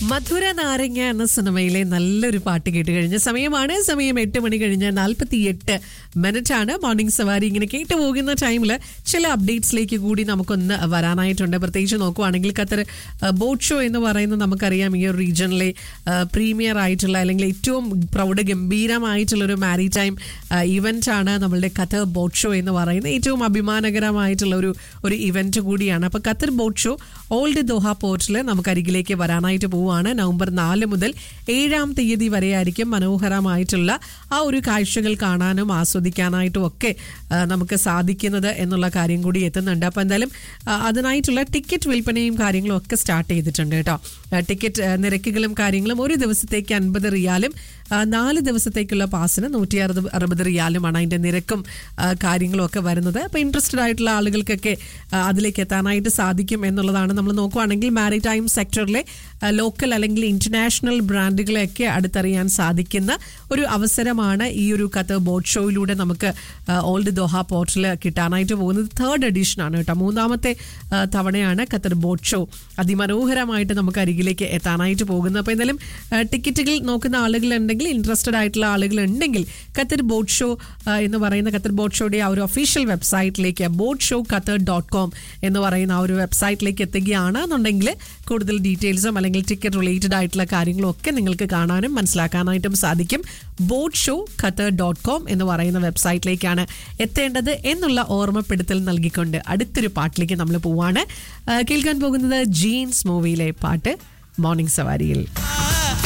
മധുര നാരങ്ങ എന്ന സിനിമയിലെ നല്ലൊരു പാട്ട് കേട്ട് കഴിഞ്ഞ സമയമാണ് സമയം എട്ട് മണി കഴിഞ്ഞ് നാൽപ്പത്തി എട്ട് മിനിറ്റ് ആണ് മോർണിംഗ് സവാരി ഇങ്ങനെ കേട്ട് പോകുന്ന ടൈമിൽ ചില അപ്ഡേറ്റ്സിലേക്ക് കൂടി നമുക്കൊന്ന് വരാനായിട്ടുണ്ട് പ്രത്യേകിച്ച് നോക്കുവാണെങ്കിൽ ഖത്തർ ബോട്ട് ഷോ എന്ന് പറയുന്നത് നമുക്കറിയാം ഈ ഒരു റീജിയനിലെ പ്രീമിയർ ആയിട്ടുള്ള അല്ലെങ്കിൽ ഏറ്റവും പ്രൗഢ ഗംഭീരമായിട്ടുള്ള ഒരു മാരി ടൈം ഇവന്റ് ആണ് നമ്മളുടെ ഖത്തർ ബോട്ട് ഷോ എന്ന് പറയുന്നത് ഏറ്റവും അഭിമാനകരമായിട്ടുള്ള ഒരു ഒരു ഇവന്റ് കൂടിയാണ് അപ്പോൾ Qatar boat show old Doha പോർട്ടിൽ നമുക്ക് അരികിലേക്ക് വരാനായിട്ട് പോവുകയാണ് നവംബർ നാല് മുതൽ ഏഴാം തീയതി വരെ ആയിരിക്കും മനോഹരമായിട്ടുള്ള ആ ഒരു കാഴ്ചകൾ കാണാനും ആസ്വദിക്കാനായിട്ടും ഒക്കെ ആ, നമുക്ക് സാധിക്കുന്നത് എന്നുള്ള കാര്യം കൂടി എത്തുന്നുണ്ട് അപ്പോൾ എന്തായാലും ആ, അതിനായിട്ടുള്ള ടിക്കറ്റ് വിൽപ്പനയും കാര്യങ്ങളും ഒക്കെ സ്റ്റാർട്ട് ചെയ്തിട്ടുണ്ട് കേട്ടോ ആ, ടിക്കറ്റ് ആ, നിരക്കുകളും കാര്യങ്ങളും ഒരു ദിവസത്തേക്ക് അൻപത് റിയാലും ആ, നാല് ദിവസത്തേക്കുള്ള പാസിന് നൂറ്റി അറുപത് അറുപത് റിയാലുമാണ് അതിൻ്റെ നിരക്കും ആ, കാര്യങ്ങളും ഒക്കെ വരുന്നത് അപ്പോൾ ഇൻട്രസ്റ്റഡ് ആയിട്ടുള്ള ആളുകൾക്കൊക്കെ ആ, അതിലേക്ക് എത്താനായിട്ട് സാധിക്കും എന്നുള്ളതാണ് നമ്മൾ നോക്കുവാണെങ്കിൽ മാരിടൈം സെക്ടറിലെ ലോക്കൽ അല്ലെങ്കിൽ ഇന്റർനാഷണൽ ബ്രാൻഡുകളെയൊക്കെ അടുത്തറിയാൻ സാധിക്കുന്ന ഒരു അവസരമാണ് ഈ ഒരു കത്ത് ബോട്ട് ഷോയിലൂടെ നമുക്ക് ആ, ഓൾഡ് ദോഹ പോർട്ടിൽ കിട്ടാനായിട്ട് പോകുന്നത് തേർഡ് എഡിഷൻ ആണ് കേട്ടോ മൂന്നാമത്തെ ആ, തവണയാണ് ഖത്തർ ബോട്ട് ഷോ അതിമനോഹരമായിട്ട് നമുക്ക് അരികിലേക്ക് എത്താനായിട്ട് പോകുന്നത് അപ്പോൾ എന്തായാലും ആ, ടിക്കറ്റുകൾ നോക്കുന്ന ആളുകളുണ്ടെങ്കിൽ ഇൻട്രസ്റ്റഡ് ആയിട്ടുള്ള ആളുകൾ ഉണ്ടെങ്കിൽ ഖത്തർ ബോട്ട് ഷോ ആ, എന്ന് പറയുന്ന ഖത്തർ ബോട്ട് ഷോയുടെ ആ ഒരു ഒഫീഷ്യൽ വെബ്സൈറ്റിലേക്ക് boat show Qatar dot com എന്ന് പറയുന്ന ആ ഒരു വെബ്സൈറ്റിലേക്ക് എത്തുകയാണെന്നുണ്ടെങ്കിൽ കൂടുതൽ ഡീറ്റെയിൽസും അല്ലെങ്കിൽ ടിക്കറ്റ് റിലേറ്റഡ് ആയിട്ടുള്ള കാര്യങ്ങളും ഒക്കെ നിങ്ങൾക്ക് കാണാനും മനസ്സിലാക്കാനായിട്ടും സാധിക്കും boat show Qatar dot com എന്ന് പറയുന്ന വെബ്സൈറ്റിലേക്കാണ് എത്തേണ്ടത് എന്നുള്ള ഓർമ്മപ്പെടുത്തൽ നൽകിക്കൊണ്ട് അടുത്തൊരു പാട്ടിലേക്ക് നമ്മൾ പോവാണ് ആ, കേൾക്കാൻ പോകുന്നത് ജീൻസ് മൂവിയിലെ പാട്ട് മോർണിംഗ് സവാരിയിൽ